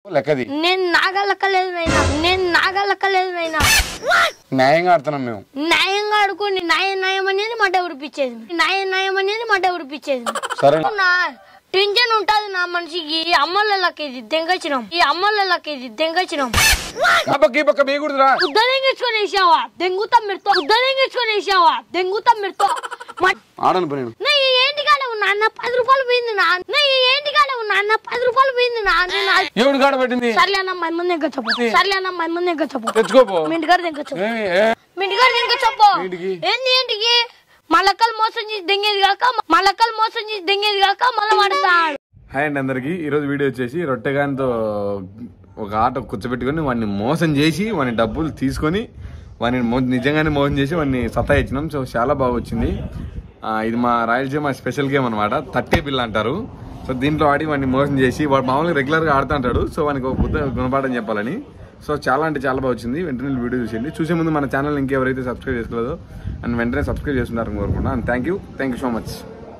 లెక్కది నేను నాగలక్కలేదు నైనా నేను నాగలక్కలేదు నైనా న్యాయంగా ఆడుతున్నాం మేము న్యాయంగా ఆడుకోండి న్యాయం న్యాయం అనేది మాట ఉడిపించేది న్యాయం న్యాయం అనేది మాట ఉడిపించేది సరే నా టెన్షన్ ఉంటది నా మనిషికి ఈ అమ్మలకి ఇది దెంగచ్చినాం ఈ అమ్మలకి ఇది దెంగచ్చినాం ఆ పక్క ఈ పక్క వేయకూడదురా ఉద్ద దెంగించుకొని వేసావా దెంగుతాం మిడతో ఉద్ద దెంగించుకొని వేసావా దెంగుతాం మిడతో ఆడను పని నేను. నా ఈ ఏంటి కాడ ఉన్నా అన్న పది రూపాయలు పోయింది నా నా ఈ ఏంటి కాడ ఉన్నా అన్న పది రూపాయలు పోయింది నా నేను ఆ- ఎవడు కాడ పెట్టింది సర్లే అన్న మంది మంది ఇంకా చెప్పు సర్లే అన్న మంది మంది ఇంకా చెప్పు తెచ్చుకోపో మీ ఇంటికాడ ఇంకా చెప్పు ఏమి, ఏ? మీ ఇంటికాడ ఇంకా చెప్పు ఏంటికి? ఏంటి ఏంటికి మలక్కలు మోసం చేసి దెంగేది కాక మలక్కలు మోసం చేసి దెంగేది కాక మళ్ళీ వాడతాడు హాయ్ అండి అందరికి ఈరోజు వీడియో వచ్చేసి రొట్టెగానితో ఒక ఆట కూర్చోబెట్టుకొని వాడిని మోసం చేసి వాని డబ్బులు తీసుకొని వాడిని మో నిజంగానే మోసం చేసి వాడిని సత్తా ఇచ్చినాం సో చాలా బాగా వచ్చింది ఆ, ఇది మా రాయలసీమ స్పెషల్ గేమ్ అనమాట తట్టే బిల్ అంటారు సో దీంట్లో ఆడి వాడిని మోసం చేసి వాడు మామూలుగా రెగ్యులర్గా ఆడుతూ ఉంటాడు సో వానికి ఒక బుద్ధ గుణపాఠం చెప్పాలని సో చాలా అంటే చాలా బాగా వచ్చింది వెంటనే వీడియో చూసేయండి చూసే ముందు మన ఛానల్ ఇంకెవరైతే సబ్స్క్రైబ్ చేసుకోలేదో అండ్ వెంటనే సబ్స్క్రైబ్ చేసుకుంటారని కోరుకుంటున్నాను and thank you thank you so much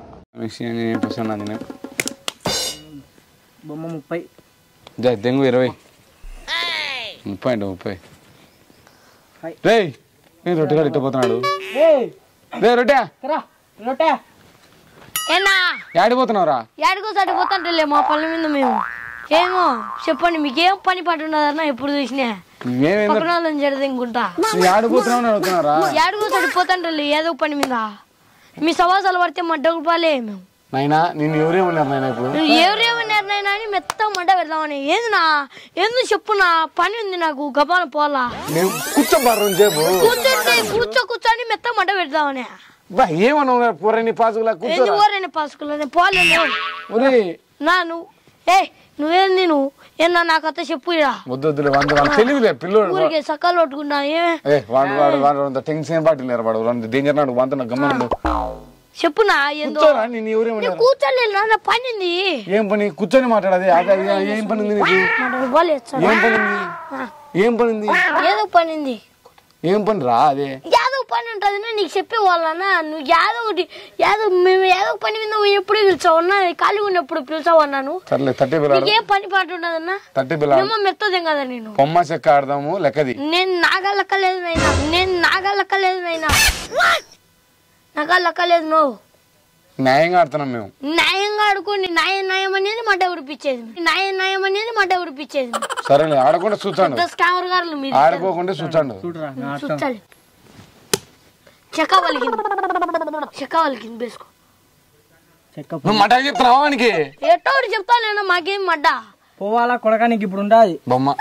బొమ్మ ముప్పై దెంగు ఇరవై ముప్పై అండి ముప్పై హాయ్. రే నేను రొట్టెగా ఇట్టపోతున్నాడు రే రొట్టె రా రొట్టె ఏనా ఆడిపోతున్నావురా ఏడుకో సరిపోతుంటలే మా పనుల మీద మేము ఏమో చెప్పండి మీకేం పని పట్టు ఉన్నదన్నా ఎప్పుడు చూసినా మేమేందో పక్కన వాళ్ళని జడదింకుంటా ఆడిపోతున్నావు అడుగుతున్నారా ఏడుకో సరిపోతుంటలే ఏదో పని మీద మీ సవాసాలు పడితే మడ్డ రూపాయలే మేము నాయనా నిన్ను ఎవరేమన్నారు నాయన ఇప్పుడు నువ్వు ఎవరేమన్నారు నాయనా అని మెత్త మంట పెడదామని ఏంది నా ఏంది చెప్పు నా పని ఉంది నాకు గబాన పోలా నేను కూర్చోబారు సేపు కూర్చోండి కూర్చో కూర్చొని మెత్త మంట పెడదామని బా ఏమన్నావు పూరని పాసుకులా ఏంది కూర్చోరా ఓరైనా పాసుకులే పోలేను ఒరే నా నువ్వు ఏ నువ్వేంది నువ్వు ఏందా నాకు అత్త చెప్పు ఇరా వద్దు వద్దులే వంద వాడు తెలియదులే పిల్లోడు ఊరికే సకాలు కొట్టుకున్నా ఏమే ఏ వాడు వాడు వాడు అంత టెన్షన్ పాటి లేరు వాడు రెండు డేంజర్ నాడు వంత నాకు గమ్మనుండు చెప్పునా ఏందో కూర్చోరా నిన్ను ఎవరేమన్నారు కూర్చోలేదు నా పని ఉంది ఏం పని కూర్చొని మాట్లాడది అదే అదే, ఏం పని ఉంది నీకు మాట రూపాయలు ఇస్తాను ఏం పని ఉంది ఏం పని ఉంది ఏదో పని ఉంది ఏం పని రా అదే ఏదో పని ఉంటుంది నీకు చెప్పే వాళ్ళనా నువ్వు ఏదో ఒకటి ఏదో మేము ఏదో పని మీద నువ్వు ఎప్పుడు పిలిచావన్నా ఖాళీగా ఉన్నప్పుడు పిలిచావన్నాను సర్లే తట్టే బిల్లాడు నీకేం పని పాట ఉండదన్నా తట్టే బిల్లాడు ఏమో మెత్తదేం కదా నేను బొమ్మ చెక్క ఆడదాము లెక్కది నేను నాగలక్కలేదు నైనా నేను నాగలక్కలేదు నైనా నాగలక్కలేదు నువ్వు న్యాయంగా ఆడుతున్నాం మేము న్యాయంగా ఆడుకోండి న్యాయం న్యాయం అనేది మాట ఉడిపించేది న్యాయం న్యాయం అనేది మాట ఉడిపించేది సరేలే ఆడకుండా చూచాడు పెద్ద స్కామర్ గారు మీరు ఆడుకోకుండా చూచాడు చూడరా నా అర్థం. చూచాలి చెక్క వలిగింది చెక్క వలిగింది బేసుకో చెక్క నువ్వు మటా చెప్తున్నావా వానికి ఎట్టో ఒకటి చెప్తాను మాకేం మడ్డా పోవాలా కొడకానికి ఇప్పుడు ఉండాది బొమ్మ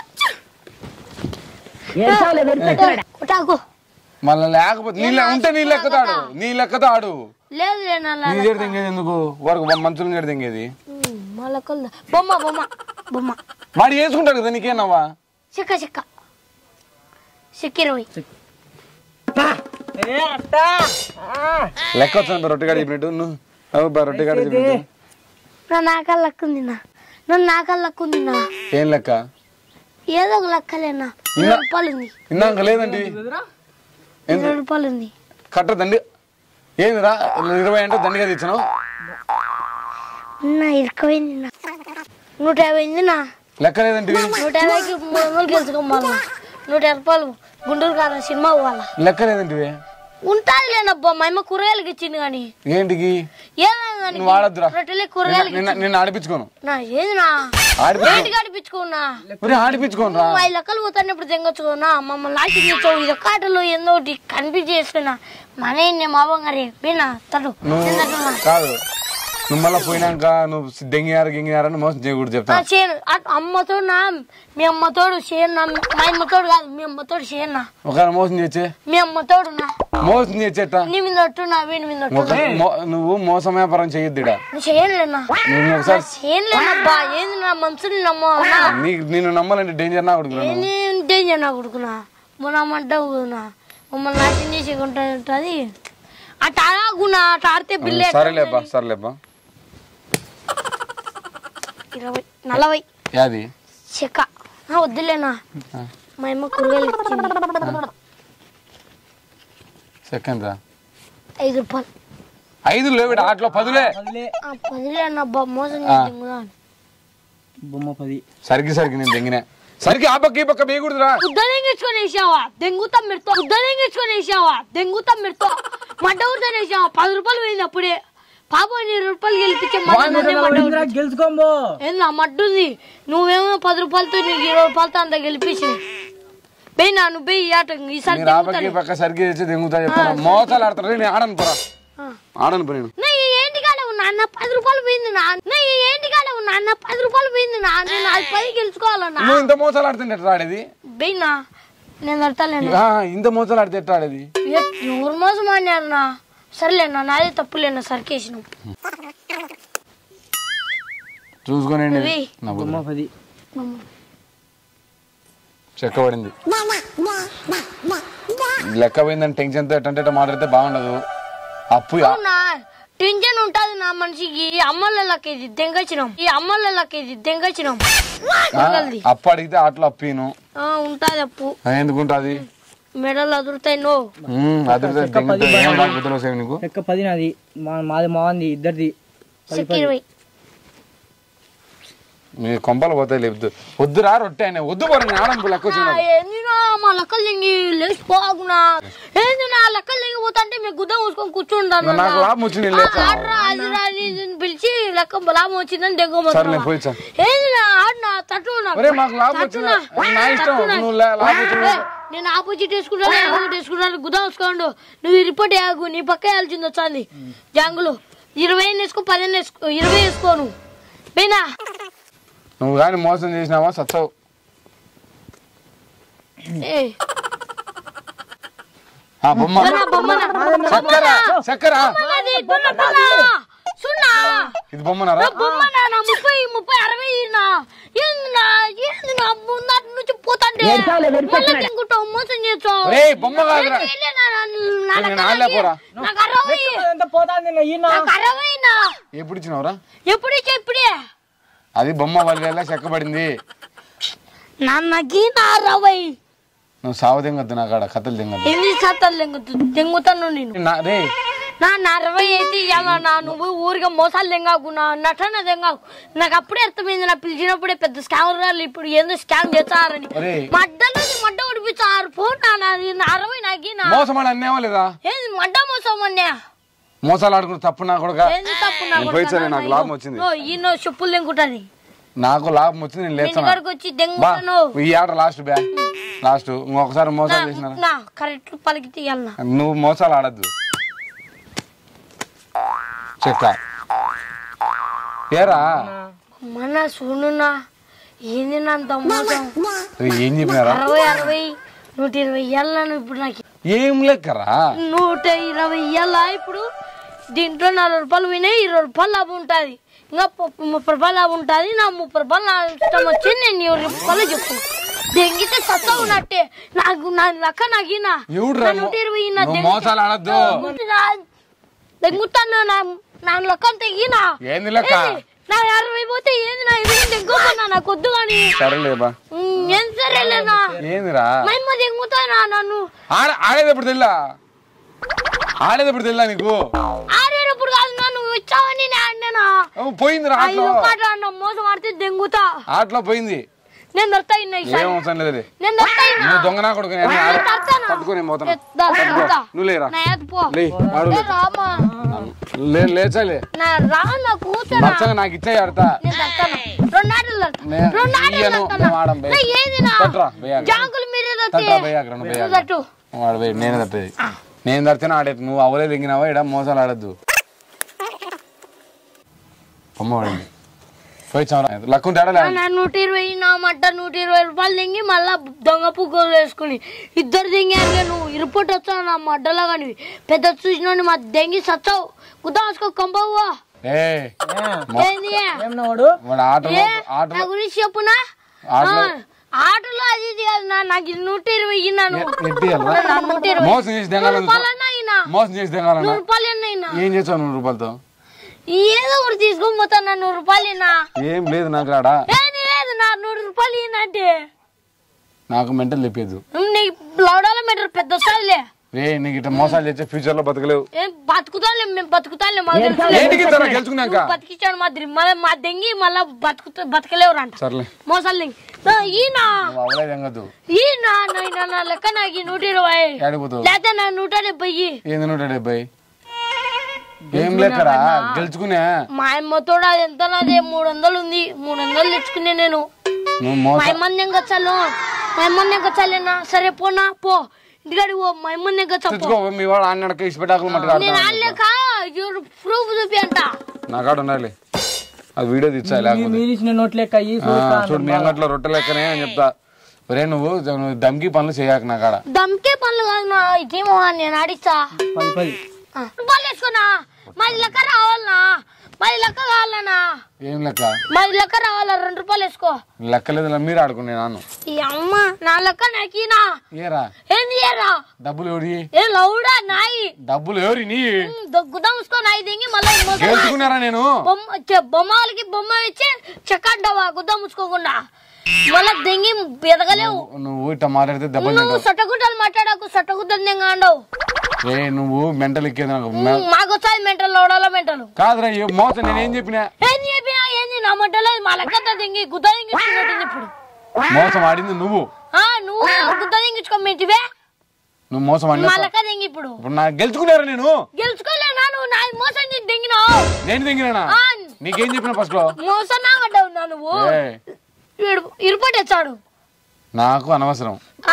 కొట్టాకు మళ్ళీ లేకపోతే నీ లె- ఉంటే నీ లెక్కతో ఆడు నీ లెక్కతో ఆడు లేదు లేనల్లా నీ జడి తెంగేది ఎందుకు వరకు మంచులు జడి తెంగేది మళ్ళీ బొమ్మ బొమ్మ బొమ్మ వాడు వేసుకుంటాడు కదా నీకేనవ్వా చెక్క చెక్క చెక్క ఇరవై లెక్క వచ్చాను రొట్టె గాడి చెప్పినట్టు నువ్వు అవు బా రొట్టె గాడి చెప్పినట్టు నా నాకల్ లక్కుంది నా నన్ను నాకల్ లక్కుంది నా ఏం లెక్క ఏదో ఒక లెక్కలేనా ఇరవై రూపాయలు ఉంది ఇందాక లేదండి ఇరవై రూపాయలు ఉంది కట్ట దండి ఏందిరా ఇరవై అంటే దండిగా తెచ్చినావు నా ఇరుకపోయింది నా నూట యాభై ఉంది నా లెక్క లేదండి నూట యాభైకి మూడు వందలు గెలుచుకోవాలి నూట యాభై రూపాయలు గుంటూరు కారం సినిమా పోవాలా లెక్క లేదండి ఉంటాది లేనబ్బా మా అమ్మ కూరగాయలకి ఇచ్చింది కానీ ఏంటికి ఏమైంది దానికి? నువ్వు వాడద్దురా రొట్టెలే కూరగాయలకి నిన్న నిన్ను ఆడిపించుకోను నా ఏది నా ఆడిపించుకో ఏంటి కనిపించుకున్నా ఒరే ఆడిపించుకోను రా ఐదు లెక్కలు పోతానప్పుడు తెంగొచ్చుకున్నా మమ్మల్ని లాకి తెచ్చావు ఇది కాటలో ఏందో ఒకటి కనిపించేసుకున్నా మన ఏంటి మా బంగారే పోయినా తడు నువ్వు కాదు నువ్వు మళ్ళీ పోయినాక నువ్వు దెంగినారు గింగినారని మోసం చేయకూడదు చెప్తా చేయను అమ్మతో నా మీ అమ్మతోడు చేయను నా మా అమ్మతోడు కాదు మీ అమ్మతోడు చేయను నా ఒకవేళ మోసం చేచ్చే మీ అమ్మతోడు నా మోసం చేసేట నీ మీద ఒట్టు నా వీడి మీద ఒట్టు ఒక మో- నువ్వు మోసం వ్యాపారం చేయొద్దుడా నువ్వు చేయనులేనా నువ్వు ఒకసారి చేయనులేనబ్బా ఏంది నా మనసుని నమ్మ నీకు నిన్ను నమ్మాలంటే డేంజర్ నా కొడుకున్నాను ఏంది డేంజర్ నా కొడుకునా మొన్నమంటావు నా మమ్మల్ని నాశనం చేసి ఉంటుంది అట్ట ఆగునా అట్ట ఆడితే బిల్లే సరేలేబ్బా సరేలేబ్బా ఇరవై నలభై యాది చెక్క ఆ, వద్దులేనా మా అమ్మ కూరగాయలు ఇచ్చింది సెకండ్ రా ఐదు రూపాయలు ఐదు లేవు ఆటలో పదులే వదిలే ఆ, పదిలేనబ్బా మోసం చేసింది కూడా బొమ్మ పది సరికి సరికి నేను దెంగిన సరికి ఆ పక్క ఈ పక్క వేయకూడదురా ఉద్దరింగించుకొని వేసావా దెంగుతాం మిడతా ఉద్దరింగించుకొని వేసావా దెంగుతాం మిడతా మడ్డ ఊరితో వేసావా పది రూపాయలు పోయింది అప్పుడే పాప నీ రూపాయలు గెలిపించే మడ్డ నన్నే మడ్డ ఊరు. గెలుచుకోంబో ఏంది ఆ మడ్డుంది నువ్వేమో పది రూపాయలతో నీకు ఇరవై రూపాయలతో అంత గెలిపించింది పోయినా నువ్వు పోయి ఈ ఆట ఈసారి మీరు ఆ పక్క ఈ పక్క సరికి తెచ్చి దెంగుతా చెప్తాను మోసాలు ఆడతారు నేను ఆడను పోరా ఆడను పో నేను నా ఈ ఏంటి కాడ ఉన్నా అన్న పది రూపాయలు పోయింది నా నా ఈ ఏంటి కాడ ఉన్నా అన్న పది రూపాయలు పోయింది నా నేను అది పది గెలుచుకోవాలన్నా నువ్వు ఇంత మోసాలు ఆడుతుంటే ఎట్లా ఆడేది పోయినా నేను అడతలేను ఆ, ఇంత మోసాలు ఆడితే ఎట్లా ఆడేది ఎవరు మోసం అన్నారన్నా సర్లేనా నాదే తప్పులేనా సరికేసినాం చూసుకోనండి నువ్వే. నా బుర్ర. బొమ్మ పది చెక్క పడింది లెక్క పోయిందని టెన్షన్ తో ఎట్టంటే మాట్లాడితే బాగుండదు అప్పు అవునా టెన్షన్ ఉంటది నా మనిషికి ఈ అమ్మలకి ఇది దెంగచ్చినాం ఈ అమ్మలకి ఇది దెంగచ్చినాం ఆ, అప్పు అడిగితే ఆటలో అప్పిను ఆ, ఉంటది అప్పు ఎందుకుంటుంది మెడలు అదురుతాయి నో అదిరితే దెంగితే ఏం బాగుంటుందో సేవ్ నీకు లెక్క పది నాది మా మాది మాది ఇద్దరిది చెక్ ఇరవై మీ కొంపలు పోతాయి లేపు వద్దురా రొట్టె అయినా వద్దు పోరా నేను ఆడను లెక్క ఆ, వచ్చిన ఏందినా మా లెక్కలు దింగి లేచిపోకునా ఏంది నా లెక్కలు దిగిపోతుంటే మీ గుద్ద మూసుకొని కూర్చుంటాను నాకు లాభం వచ్చింది నేను లేచా ఆడరా అది రా అని ఇది పిలిచి లెక్క లాభం వచ్చిందని సరే నేను దెగ్గ పోయిచ్చా ఏంది నా ఆడినా తట్టు నా ఒరే మాకు లాభం వచ్చింది నా ఇష్టం నువ్వు లా- లాభం వచ్చింది ఏయ్, నేను ఆపోజిట్ వేసుకున్నాను ఆపోజిట్ వేసుకున్నాను గుదా వేసుకోండు నువ్వు ఈ రిపోర్ట్ వేయకు నీ పక్క వేయాల్సింది వచ్చింది జాంగులు ఇరవై వేసుకో పదిహేను వేసుకో ఇరవై వేసుకోను పోయినా నువ్వు కానీ మోసం చేసినావా సత్సవు ఏ ఆ బొమ్మ బొమ్మనా చక్కర చక్కర అది దున్నపోనా సున్నా ఇది బొమ్మనారా బొమ్మనా నా ముప్పై ముప్పై అరవై నా ఏంది నా ఏంది నా ముందటి నుంచి పోతాంటే మళ్ళీ తింగుతావు మోసం చేస్తావు ఏయ్ బొమ్మ కాదురా ఏంది నా- నా- నా నేను లెక్కలకి? ఆడలేకపోరా. నాకు అరవై ఎంత పోతాంది ఈయన నాకు అరవై నా ఎప్పుడు ఇచ్చినావురా ఎప్పుడు ఇప్పుడే అది బొమ్మ వాళ్ళ చెక్కబడింది నాన్నకి నా అరవై నువ్వు సావు తెంగద్దు నా కాడ కథలు తెంగద్దు ఎన్ని శాతాలు తెంగుతు తెంగుతాను నేను నా రే నా నా అరవై అయితే ఇవ్వాలా నా నువ్వు ఊరిగా మోసాలు తెంగాకు నా నటన తెంగాకు నాకు అప్పుడే అర్థమైంది నా పిలిచినప్పుడే పెద్ద స్కామర్ రాళ్ళు ఇప్పుడు ఏందో స్కామ్ చేస్తారని ఒరేయ్. మడ్డలో మడ్డ ఉడిపించారు ఫోన్ నా నాది నా అరవై నాకి నా మోసం అని అన్నేవా లేదా ఏంది మడ్డ మోసం అన్నా మోసాలు ఆడుకుని తప్పు నా కొడుక ఏంది తప్పు నా నేను పోయి సరే, నాకు లాభం వచ్చింది. ఈయన చెప్పులు తెంగుతుంది నాకు లాభం వచ్చింది నేను లేచాను ఇంటికాడికి వచ్చి బా దెంగుతాను ఈ ఆట లాస్ట్ బ్యా లాస్ట్ ఇంకొకసారి మోసాలు చేసిన నా కరెక్ట్ పలికి తీయాలనా నువ్వు మోసాలు ఆడద్దు చెక్క ఏరా మన చూడున్నా ఏంది నా అంత మోసం రే, ఏం చెప్పినారా అరవై అరవై నూట ఇరవై ఇయ్యాలను ఇప్పుడు నాకు ఏం లెక్కరా నూట ఇరవై ఇయ్యాలా ఇప్పుడు దీంట్లో నలభై రూపాయలు పోయినాయి ఇరవై రూపాయలు లాభం ఉంటుంది ఇంకా పు- ముప్పై రూపాయలు లాభం ఉంటుంది నా ముప్పై రూపాయలు నా ఇష్టం వచ్చి నేను ఇరవై రూపాయలు చెప్తున్నా దెంగితే సత్తా ఉన్నట్టే నాకు నా లెక్క నాకు ఈయన. ఎవడురా నా నూట ఇరవై ఈయన నువ్వు దెంగి- మోసాలు ఆడద్దు నా- దెంగుతాను నా నా లెక్క అంతా ఈయన ఏంది లెక్క ఏంది? నా అరవై పోతే ఏంది నా ఇరవై దెంగుతున్నా నాకు వద్దు కానీ సరేలే బా ఉమ్, ఏం సరేలేనా ఏందిరా మేము దెంగుతానా నన్ను ఆడ ఆడేటప్పుడు తెల్లా ఆడేటప్పుడు తెల్లా నీకు ఆడేటప్పుడు కాదు నా నువ్వు ఇచ్చావని నేను ఆడినానా ఓ, పోయిందిరా ఐదు ఆటలో రూపాయలు అన్న మోసం ఆడితే దెంగుతా ఆటలో పోయింది నేను దొరుకుతా ఇన్న ఏం అవసరం లేదు నేను దొరుకుతా ఇన్న నువ్వు దొంగ నా కొడుకు నేను ఆడ తట్టుకొని పోతాను నువ్వు లేరా నా ఎత్తు పో లే ఆడు ఏ రామా లే లేచాలే నా రా నా కూతురా నచ్చగా నాకు ఇచ్చే ఆడతా నేను దొరుకుతాను రెండు ఆటలు దొరుకుతా నే- రెండు ఆటలు ఇయ్యను, దొరుకుతాను మేము ఆడం బే. నా ఏది నా తట్టురా, బేయాక. జాంకుల మీద తట్టురా, బేయాక, రెండు బేయాక. తట్టు వాడు పోయి నేనే తట్టేది నేను తడితేనే ఆడేది నువ్వు అవలేదు ఎంగినావా ఇడ మోసాలు ఆడద్దు అమ్మ వాడింది పోయి చవరా లక్కుంటే ఆడలే నా నూట ఇరవై నా మట్ట నూట ఇరవై రూపాయలు దింగి మళ్ళా దొంగ పుగ్గలు వేసుకుని ఇద్దరు దింగారు నువ్వు ఇరుపొట్టు వచ్చావు నా మడ్డలో కానీ పెద్ద చూసిన మా దెంగి సచ్చావు గుద్దాసుకో కంపవ్వా ఏ ఏంది ఏం వాడు వాడు ఆటలో ఏ నా ఆటలో గురించి చెప్పునా ఆటలో ఆ, ఆటలో అది ఇది కాదు నా నాకు ఇది నూట ఇరవై ఇన్నాను ఎట్టియాలరా నా నూట ఇరవై మోసం చేసి దెంగాలను రూపాయలన్నా అయినా మోసం చేసి దెంగాలన్నా నూరు రూపాయలు ఎన్న అయినా ఏం చేసావు నూరు రూపాయలతో ఏదో ఒకటి తీసుకొని పోతాను నూరు రూపాయలు అయినా ఏం లేదు నాకు ఆడ ఏది లేదు నా నూరు రూపాయలు ఈయనంటే నాకు మెంటల్ తెప్పేది నీకు లౌడాల మీటర్ పెద్ద వస్తుందిలే రే నీకు ఇట్లా మోసాలు చేస్తే ఫ్యూచర్ లో బతకలేవు ఏం బతుకుతాలే మేము బతుకుతాలే మాకు తెలుసులే. ఏంటికి ఇస్తారా గెలుచుకున్నాక నువ్వు బతికించాడు మా దిరి- మా మా దెంగి మళ్ళా బతుకుతా బతకలేవురంట సర్లే మోసాలు దెంగి. నా ఈయన నువ్వు అవలేదు ఎంగదు ఈయన నా నా లెక్క నాకు ఈ నూట ఇరవై ఏడిపోతావు లేకపోతే నా నూట డెబ్బై ఏంది నూట డెబ్బై ఏం లెక్కరా గెలుచుకునే మా అమ్మతో అది ఎంత నాది మూడు వందలు ఉంది మూడు వందలు తెచ్చుకునే నేను నువ్వు మా మోసం అమ్మని ఇంకా చల్లు మా అమ్మని ఇంకా చల్లేనా సరే పోనా పో ఇంటికాడికి పో మా అమ్మని ఇంకా చప్ప తెచ్చుకో మీ వాడు అన్నడక ఇష్టపెట్టాకులు మట్టి నేను ఆడలేక ఇవ్వరు ప్రూఫ్ చూపి అంట నా కాడ ఉండాలి అది వీడియో తీర్చాలి లేకపోతే మీరు ఇచ్చిన నోట్ లెక్క ఈ ఆ, చూడు మీ అంగట్లో రొట్టె లెక్కనే అని చెప్తా ఒరే నువ్వు నువ్వు దమ్కి పనులు చేయక నా కాడ దమ్కే పనులు కాదు నా ఇదేమో నేను ఆడిస్తా పది పది ఆ, రూపాయలు వేసుకున్నా మరి లెక్క రావాలనా మరి లెక్క కావాలనా ఏం లెక్క మరి లెక్క రావాలా రెండు రూపాయలు వేసుకో లెక్క లేదు మీరు ఆడుకునే నాను ఈ అమ్మ నా లెక్క నాకినా ఏరా ఏంది ఏరా డబ్బులు ఎవరి ఏ లౌడా నాయి డబ్బులు ఎవరి నీ గుద్దా ముసుకో నాయి దింగి మళ్ళీ మోసం గెలుచుకున్నారా నేను బొమ్మ చె- బొమ్మలకి బొమ్మ ఇచ్చి చెక్కంటావా గుద్దా ముచ్చుకోకుండా మళ్ళా దెంగి ఎదగలేవు నువ్వు ఇట్లా మాట్లాడితే దెబ్బలు నువ్వు సట్టగుడ్డలు మాట్లాడకు సట్టగుడ్డలు నేను అండవు ఏ నువ్వు మెంటల్ ఎక్కేది నాకు మె- మాకు వచ్చాయి మెంటల్ లోడాల మెంటలు కాదురా ఏ మోసం నేనేం చెప్పినా ఏంది చెప్పినా ఏంది నా మంటలో మా లెక్క దింగి గుద్ద దింగించుకున్నట్టుంది ఇప్పుడు మోసం ఆడింది నువ్వు ఆ నువ్వు గుద్ద దింగించుకోమంటివే నువ్వు మోసం ఆడినా మా లెక్క దింగి ఇప్పుడు ఇప్పుడు నాకు గెలుచుకున్నారా నేను గెలుచుకోలేనా నువ్వు నా మోసం చేసి దింగినావు నేను దిగినా ఆ, నీకేం చెప్పిన ఫస్ట్ లో మోసం నాగడ్డావు నా నువ్వు ఏ వీడు ఇరుపటి వచ్చాడు నాకు అనవసరం ఆ,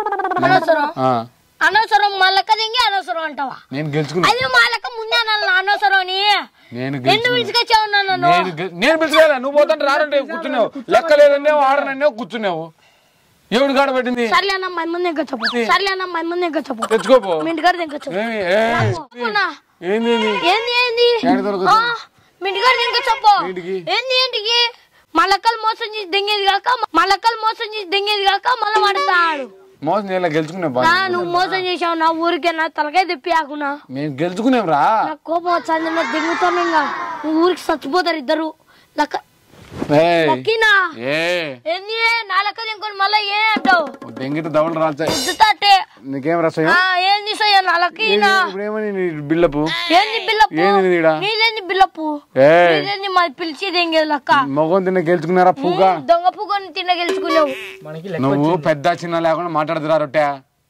అనవసరం ఆ అనవసరం మా లెక్క దింగి అనవసరం అంటావా నేను గెలుచుకున్నా అది మా లెక్క ముందే అనాలి నా అనవసరం అని నేను ఎందుకు గెలుచుకున్నా పిలుచుకొచ్చావు నన్ను నేను గె- నేను పిలిచిరా నువ్వు పోతుంటే రారంటే కూర్చున్నావు లెక్క లేదన్నావు ఆడనన్నావు కూర్చున్నావు ఎవడు గాడ పెట్టింది సర్లే అన్న మా ముందు ఇంకా చెప్పు సర్లే అన్న మా ముందు ఇంకా చెప్పు తెచ్చుకోపో మీ ఇంటికాడ ఇంకా చెప్పు ఏమి ఏ చెప్పునా? ఏంది ఏంది ఏంది ఏంది ఏడ దొరకదు? ఆ, మీ ఇంటికాడ ఇంకా చెప్పు ఏంటికి? ఏంది ఏంటికి మా లెక్కలు మోసం చేసి దింగేది కాక మా లెక్కలు మోసం చేసి దింగేది కాక మళ్ళీ పడతాడు మోసం నేను గెలుచుకునే బా నా నువ్వు మోసం చేసావు నా ఊరికే నా తలకాయ తెప్పి ఆకునా నేను గెలుచుకునేం రా నాకు కోపం వచ్చింది నా దిగుతాను ఇంకా నువ్వు ఊరికి చచ్చిపోతారు ఇద్దరు లక్క ఏయ్, లక్కీనా ఏ ఏంది నా లెక్క దింకొని మళ్ళీ ఏ అంటావు దెంగిట దవడలు రాల్చాయి ఉద్దుతాటే నీకేం రసయం ఆ, ఏంది సయ్య నా లక్కీనా ఇప్పుడు ఏమని నీ బిల్డప్ ఏంది బిల్లప్పు ఏంది నీడా నీదేంది బిల్లప్పు ఏ నీదేంది మాది పిలిచి దెంగేది లక్క మొగం తిన్న గెలుచుకున్నారా పూగా దొంగ పువ్వుని తిన్న గెలుచుకున్నావు మనకి లెక్క నువ్వు పెద్ద చిన్న లేకుండా మాట్లాడుతురా రొట్టె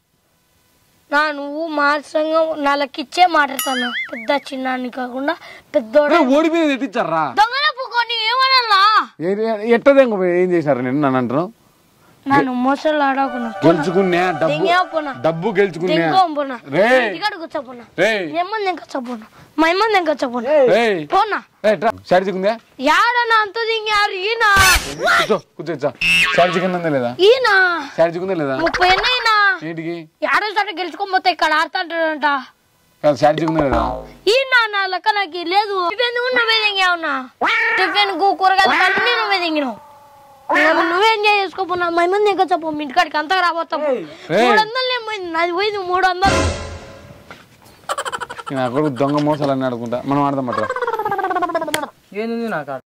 నా నువ్వు మాత్రంగా నా లెక్కిచ్చే మాట్లాడతాను పెద్ద చిన్న అని కాకుండా పెద్దోడు ఓడిపోయింది ఎట్టిచ్చారా దొంగల పువ్వుని ఏమన్నా ఎట్ట దెంగ ఏం చేశారు నేను నన్ను అంటారు నన్ను మోసాలు ఆడకున్నా గెలుచుకున్నా డబ్బు దెంగే పోనా డబ్బు గెలుచుకున్నా దెంగో పోనా రే ఇక్కడ కూర్చోపోనా రే ఏమన్నా ఇంకా చెప్పోనా మా ఏమన్నా ఇంకా చెప్పోనా రే పోనా షాడి చిక్కుందే యాడన్నా అంత దింగారు ఈయన కూర్చో కూర్చో షాడి చికెన్ ఉందా లేదా ఈయన షాడి చిక్కుందా లేదా ముప్పై ఎన్నైనా ఏంటికి యాడో సార్ గెలుచుకోకపోతే ఇక్కడ ఆడుతుంటాడంట కాదు షాడి చిక్కుందా లేదా ఈ నా లెక్క నాకు లేదు టిఫిన్ కూడా నువ్వే దింగావునా టిఫిన్ కు కూరగాయలు అన్ని నువ్వే దింగినావు నువ్వు నువ్వే ఎంజాయ్ చేసుకోపోనా మా మంది ఇంకా చెప్పు మీ ఇంటికాడికి అంతగా రాబోతాము మూడు వందలు ఏం పోయింది నాది పోయింది మూడు వందలు నా కొడుకు దొంగ మోసాలు అని అనుకుంటా మనం ఆడదాం అట్లా ఏంది నాకు